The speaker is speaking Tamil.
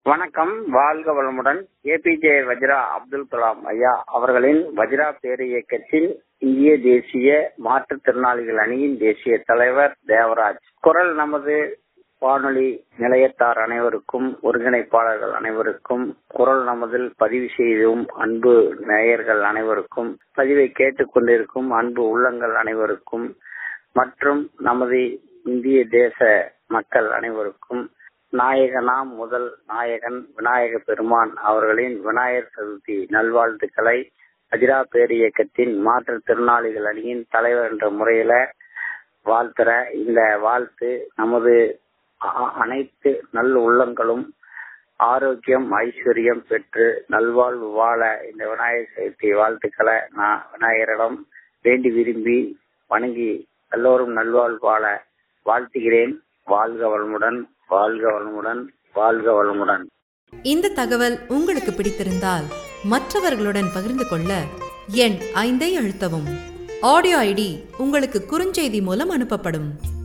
வணக்கம் வாழ்க வளமுடன் ஏபிஜே வஜ்ரா அப்துல் கலாம் ஐயா அவர்களின் வஜ்ரா பேரு இயக்கத்தின் இந்திய தேசிய மாற்றுத்திறனாளிகள் அணியின் தேசிய தலைவர் தேவராஜ் குரல் நமது வானொலி நிலையத்தார் அனைவருக்கும் ஒருங்கிணைப்பாளர்கள் அனைவருக்கும் குரல் நமதில் பதிவு செய்தும் அன்பு நேயர்கள் அனைவருக்கும் பதிவை கேட்டுக் கொண்டிருக்கும் அன்பு உள்ளங்கள் அனைவருக்கும் மற்றும் நமது இந்திய தேச மக்கள் அனைவருக்கும் நாயகனாம் முதல் நாயகன் விநாயக பெருமான் அவர்களின் விநாயகர் சதுர்த்தி நல்வாழ்த்துக்களை அஜிரா பேர் இயக்கத்தின் மாற்றுத்திறனாளிகள் அணியின் தலைவர் என்ற முறையில வாழ்த்துற இந்த வாழ்த்து நமது அ- அனைத்து நல் உள்ளங்களும் ஆரோக்கியம் ஐஸ்வர்யம் பெற்று நல்வாழ்வு வாழ இந்த விநாயகர் சதுர்த்தி வாழ்த்துக்களை நான் விநாயகரிடம் வேண்டி விரும்பி வணங்கி எல்லோரும் நல்வாழ்வு வாழ வாழ்த்துகிறேன் வாழ்க வளமுடன் வாழ்க வளமுடன் வாழ்க வளமுடன் இந்த தகவல் உங்களுக்கு பிடித்திருந்தால் மற்றவர்களுடன் பகிர்ந்து கொள்ள எண் ஐந்தை அழுத்தவும் ஆடியோ ஐடி உங்களுக்கு குறுஞ்செய்தி மூலம் அனுப்பப்படும்